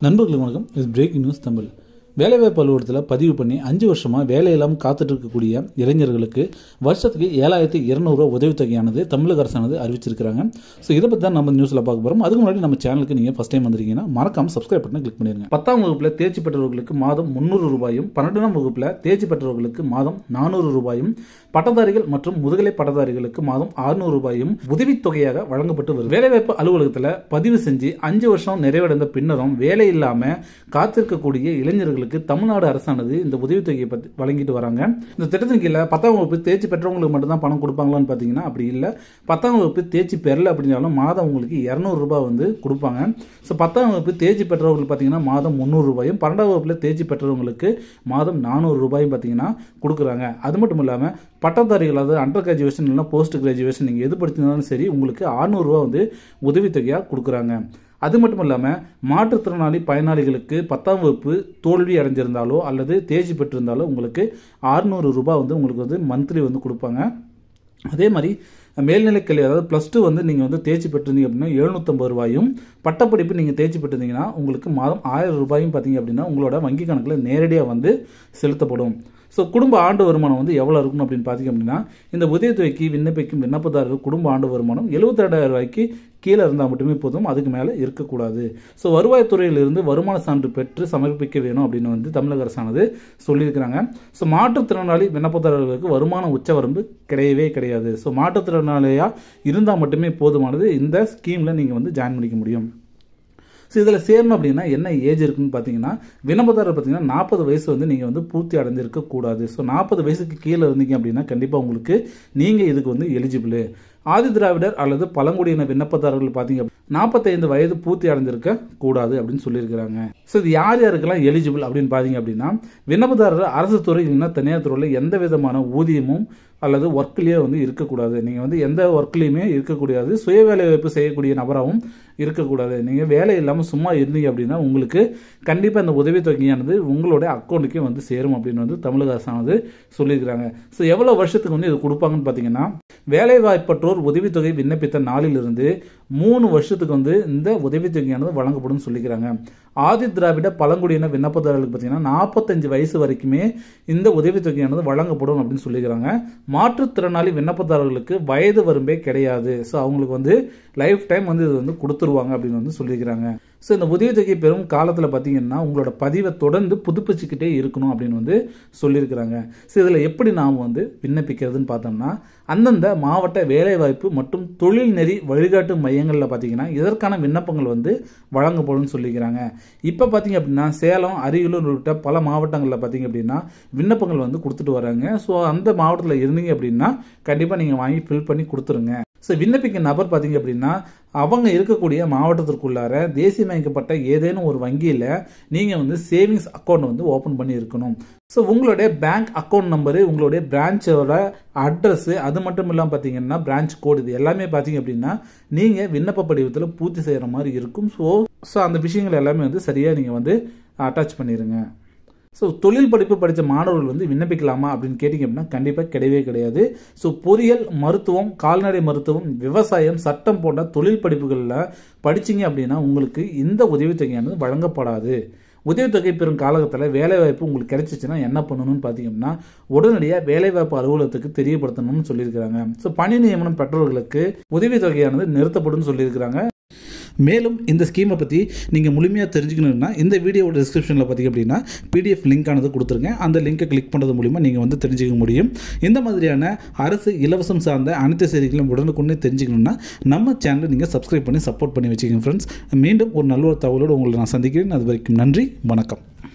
நண்பர்களுக்கு வணக்கம் இது பிரேக்கிங் நியூஸ் தமிழ் வேலைவாய்ப்பு அலுவலகத்தில் பதிவு பண்ணி அஞ்சு வருஷமாக வேலையில்லாமல் காத்துட்டு இருக்கக்கூடிய இளைஞர்களுக்கு வருஷத்துக்கு ஏழாயிரத்தி இரநூறுவா உதவித்தொகையானது தமிழக அரசானது அறிவிச்சிருக்கிறாங்க ஸோ இதை பற்றி தான் நம்ம நியூஸில் பார்க்க போகிறோம் அதுக்கு முன்னாடி நம்ம சேனலுக்கு நீங்கள் ஃபஸ்ட் டைம் வந்திருக்கீங்கன்னா மறக்காம சப்ஸ்கிரைப் பண்ணி கிளிக் பண்ணிருங்க பத்தாம் வகுப்பில் தேர்ச்சி பெற்றவர்களுக்கு மாதம் முந்நூறு ரூபாயும் பன்னெண்டாம் வகுப்பில் தேர்ச்சி பெற்றவர்களுக்கு மாதம் நானூறு ரூபாயும் பட்டதாரிகள் மற்றும் முதுகலை பட்டதாரிகளுக்கு மாதம் அறுநூறு ரூபாயும் உதவித்தொகையாக வழங்கப்பட்டு வருது வேலைவாய்ப்பு அலுவலகத்தில் பதிவு செஞ்சு அஞ்சு வருஷம் நிறைவடைந்த பின்னரும் வேலை இல்லாமல் காத்திருக்கக்கூடிய இளைஞர்களுக்கு தமிழ்நாடு அரசானது இந்த உதவித்தொகையை பற்றி வழங்கிட்டு வராங்க இந்த திட்டத்தின் கீழே பத்தாம் வகுப்பு தேர்ச்சி பெற்றவங்களுக்கு மட்டும்தான் பணம் கொடுப்பாங்களான்னு பார்த்தீங்கன்னா அப்படி இல்லை பத்தாம் வகுப்பு தேர்ச்சி பெறல அப்படின்னாலும் மாதம் உங்களுக்கு இரநூறு ரூபாய் வந்து கொடுப்பாங்க ஸோ பத்தாம் வகுப்பு தேர்ச்சி பெற்றவர்கள் பார்த்தீங்கன்னா மாதம் முந்நூறு ரூபாயும் பன்னெண்டாம் வகுப்பில் தேர்ச்சி பெற்றவங்களுக்கு மாதம் நானூறு ரூபாயும் பார்த்தீங்கன்னா கொடுக்குறாங்க அது மட்டும் இல்லாமல் பட்டதாரிகள் அதாவது அண்டர் கிராஜுவேஷன் இல்லைனா போஸ்ட் கிராஜுவேஷன் நீங்கள் எது படிச்சிருந்தாலும் சரி உங்களுக்கு அறுநூறுவா வந்து உதவித்தொகையாக கொடுக்குறாங்க அது மட்டும் இல்லாமல் மாற்றுத்திறனாளி பயனாளிகளுக்கு பத்தாம் வகுப்பு தோல்வி அடைஞ்சிருந்தாலோ அல்லது தேர்ச்சி பெற்றிருந்தாலோ உங்களுக்கு அறுநூறு ரூபாய் வந்து உங்களுக்கு வந்து மந்த்லி வந்து கொடுப்பாங்க அதே மாதிரி மேல்நிலைக் கல்வி அதாவது ப்ளஸ் டூ வந்து நீங்கள் வந்து தேர்ச்சி பெற்றிருந்தீங்க அப்படின்னா எழுநூற்றம்பது ரூபாயும் பட்டப்படிப்பு நீங்கள் தேர்ச்சி பெற்றிருந்தீங்கன்னா உங்களுக்கு மாதம் ஆயிரம் ரூபாயும் பார்த்தீங்க அப்படின்னா உங்களோட வங்கி கணக்கில் நேரடியாக வந்து செலுத்தப்படும் ஸோ குடும்ப ஆண்டு வருமானம் வந்து எவ்வளோ இருக்கணும் அப்படின்னு பார்த்தீங்க அப்படின்னா இந்த உதவித்தொகைக்கு விண்ணப்பிக்கும் விண்ணப்பதாரர்கள் குடும்ப ஆண்டு வருமானம் எழுபத்தி ரெண்டாயிரம் ரூபாய்க்கு கீழே இருந்தால் மட்டுமே போதும் அதுக்கு மேலே இருக்கக்கூடாது ஸோ வருவாய்த்துறையிலிருந்து வருமான சான்று பெற்று சமர்ப்பிக்க வேணும் அப்படின்னு வந்து தமிழக அரசானது சொல்லியிருக்கிறாங்க ஸோ மாற்றுத்திறனாளி விண்ணப்பதாரர்களுக்கு வருமான உச்சவரம்பு கிடையவே கிடையாது ஸோ மாற்றுத்திறனாளியாக இருந்தால் மட்டுமே போதுமானது இந்த ஸ்கீமில் நீங்கள் வந்து ஜாயின் பண்ணிக்க முடியும் ஸோ இதில் சேரணும் அப்படின்னா என்ன ஏஜ் இருக்குன்னு பார்த்தீங்கன்னா விண்ணப்பதாரர் பார்த்தீங்கன்னா நாற்பது வயசு வந்து நீங்கள் வந்து பூர்த்தி அடைஞ்சிருக்கக்கூடாது ஸோ நாற்பது வயசுக்கு கீழே இருந்தீங்க அப்படின்னா கண்டிப்பாக உங்களுக்கு நீங்கள் இதுக்கு வந்து எலிஜிபிள் ஆதி திராவிடர் அல்லது பழங்குடியின விண்ணப்பதாரர்கள் பார்த்தீங்க நாற்பத்தைந்து வயது பூர்த்தி அடைஞ்சிருக்க கூடாது அப்படின்னு சொல்லியிருக்கிறாங்க ஸோ இது யார் யாருக்கெல்லாம் எலிஜிபிள் அப்படின்னு பார்த்தீங்க அப்படின்னா விண்ணப்பதாரர் அரசு துறை இல்லைன்னா தனியார் துறையில் எந்த விதமான ஊதியமும் அல்லது ஒர்க்லேயே வந்து இருக்கக்கூடாது நீங்கள் வந்து எந்த ஒர்க்லேயுமே இருக்கக்கூடாது சுய வேலை வாய்ப்பு செய்யக்கூடிய நபராகவும் இருக்கக்கூடாது நீங்கள் வேலை இல்லாமல் சும்மா இருந்தீங்க அப்படின்னா உங்களுக்கு கண்டிப்பாக இந்த உதவித்தொகையானது உங்களுடைய அக்கௌண்ட்டுக்கே வந்து சேரும் அப்படின்னு வந்து தமிழக அரசானது சொல்லியிருக்கிறாங்க ஸோ எவ்வளோ வருஷத்துக்கு வந்து இது கொடுப்பாங்கன்னு பார்த்தீங்கன்னா வேலை வாய்ப்பற்றோர் உதவித்தொகை விண்ணப்பித்த நாளிலிருந்து மூணு வருஷத்துக்கு வந்து இந்த உதவித்தொகையானது வழங்கப்படும் சொல்லிக்கிறாங்க ஆதி திராவிட பழங்குடியின விண்ணப்பதாரர்களுக்கு பார்த்தீங்கன்னா நாற்பத்தஞ்சு வயசு வரைக்குமே இந்த உதவித்தொகையானது வழங்கப்படும் அப்படின்னு சொல்லிக்கிறாங்க மாற்றுத்திறனாளி விண்ணப்பதாரர்களுக்கு வயது வரம்பே கிடையாது ஸோ அவங்களுக்கு வந்து லைஃப் டைம் வந்து இது வந்து கொடுத்துருவாங்க அப்படின்னு வந்து சொல்லியிருக்கிறாங்க ஸோ இந்த உதவித்தொகை பெறும் காலத்தில் பார்த்தீங்கன்னா உங்களோட பதிவை தொடர்ந்து புதுப்பிச்சுக்கிட்டே இருக்கணும் அப்படின்னு வந்து சொல்லியிருக்கிறாங்க ஸோ இதில் எப்படி நாம் வந்து விண்ணப்பிக்கிறதுன்னு பார்த்தோம்னா அந்தந்த மாவட்ட வேலைவாய்ப்பு மற்றும் தொழில் நெறி வழிகாட்டு மையங்களில் பார்த்தீங்கன்னா இதற்கான விண்ணப்பங்கள் வந்து வழங்கப்படும் சொல்லிக்கிறாங்க இப்போ பார்த்தீங்க அப்படின்னா சேலம் அரியலூர் உள்ளிட்ட பல மாவட்டங்களில் பார்த்தீங்க அப்படின்னா விண்ணப்பங்கள் வந்து கொடுத்துட்டு வராங்க ஸோ அந்த மாவட்டத்தில் இருந்தீங்க அப்படின்னா கண்டிப்பாக நீங்கள் வாங்கி ஃபில் பண்ணி கொடுத்துருங்க ஸோ விண்ணப்பிக்க நபர் பார்த்தீங்க அப்படின்னா அவங்க இருக்கக்கூடிய மாவட்டத்திற்குள்ளார தேசியமயக்கப்பட்ட ஏதேனும் ஒரு வங்கியில் நீங்கள் வந்து சேவிங்ஸ் அக்கௌண்ட் வந்து ஓப்பன் பண்ணி இருக்கணும் ஸோ உங்களுடைய பேங்க் அக்கௌண்ட் நம்பரு உங்களுடைய பிரான்ச்சோட அட்ரஸ் அது மட்டும் இல்லாமல் பார்த்தீங்கன்னா பிரான்ச் கோடு இது எல்லாமே பார்த்தீங்க அப்படின்னா நீங்கள் விண்ணப்ப படிவத்தில் பூர்த்தி செய்கிற மாதிரி இருக்கும் ஸோ ஸோ அந்த விஷயங்கள் எல்லாமே வந்து சரியாக நீங்கள் வந்து அட்டாச் பண்ணிடுங்க ஸோ தொழில் படிப்பு படித்த மாணவர்கள் வந்து விண்ணப்பிக்கலாமா அப்படின்னு கேட்டிங்க அப்படின்னா கண்டிப்பாக கிடையவே கிடையாது ஸோ பொறியியல் மருத்துவம் கால்நடை மருத்துவம் விவசாயம் சட்டம் போன்ற தொழில் படிப்புகளில் படிச்சிங்க அப்படின்னா உங்களுக்கு இந்த உதவித்தொகையானது வழங்கப்படாது உதவித்தொகை பெறும் காலகட்டத்தில் வேலைவாய்ப்பு உங்களுக்கு கிடைச்சிச்சுன்னா என்ன பண்ணணும்னு பார்த்தீங்கன்னா உடனடியாக வேலைவாய்ப்பு அலுவலகத்துக்கு தெரியப்படுத்தணும்னு சொல்லியிருக்கிறாங்க ஸோ பணி நியமனம் பெற்றவர்களுக்கு உதவித்தொகையானது நிறுத்தப்படும் சொல்லியிருக்கிறாங்க மேலும் இந்த ஸ்கீமை பற்றி நீங்கள் முழுமையாக தெரிஞ்சுக்கணுன்னா இந்த வீடியோவோட டிஸ்கிரிப்ஷனில் பார்த்திங்க அப்படின்னா பிடிஎஃப் லிங்க் ஆனது கொடுத்துருங்க அந்த லிங்கை கிளிக் பண்ணுறது மூலிமா நீங்கள் வந்து தெரிஞ்சுக்க முடியும் இந்த மாதிரியான அரசு இலவசம் சார்ந்த அனைத்து செய்திகளும் உடனுக்குடனே தெரிஞ்சுக்கணுன்னா நம்ம சேனலை நீங்கள் சப்ஸ்கிரைப் பண்ணி சப்போர்ட் பண்ணி வச்சுக்கோங்க ஃப்ரெண்ட்ஸ் மீண்டும் ஒரு நல்ல ஒரு தகவலோடு உங்களை நான் சந்திக்கிறேன் அது வரைக்கும் நன்றி வணக்கம்